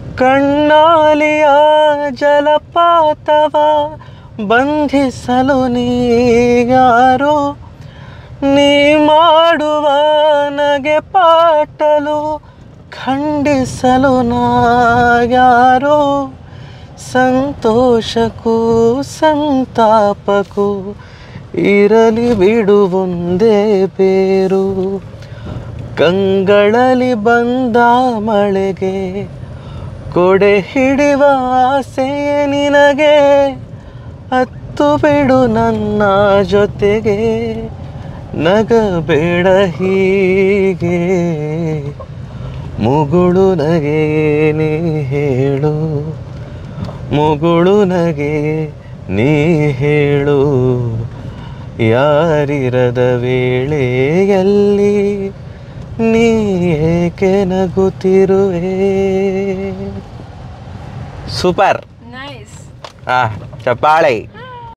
ಕಣ್ಣಾಲಿಯ ಜಲಪಾತವ ಬಂಧಿಸಲು ನೀಯಾರು ನೀ ಮಾಡುವ ನಗೆ ಪಾಟಲು ಖಂಡಿಸಲು ನಾಯಾರು ಸಂತೋಷಕ್ಕೂ ಸಂತಾಪಕ್ಕೂ ಇರಲಿ ಬಿಡು ಒಂದೇ ಬೇರು ಕಂಗಳಲ್ಲಿ ಬಂದ ಮಳೆಗೆ ಕೊಡೆ ಹಿಡಿವ ಆಸೆಯೇ ನಿನಗೆ ಹತ್ತು ಬಿಡು ನನ್ನ ಜೊತೆಗೆ ನಗಬೇಡ ಹೀಗೆ ಮುಗುಳು ನಗೆ ನೀ ಹೇಳು ಮುಗುಳು ನಗೆ ನೀ ಹೇಳು ಯಾರಿರದ ವೇಳೆಯಲ್ಲಿ ನೀ ಏಕೆ ನಗುತ್ತಿರುವೆ ಸೂಪರ್ ನೈಸ್ ಆ ಚಪ್ಪಾಳೆ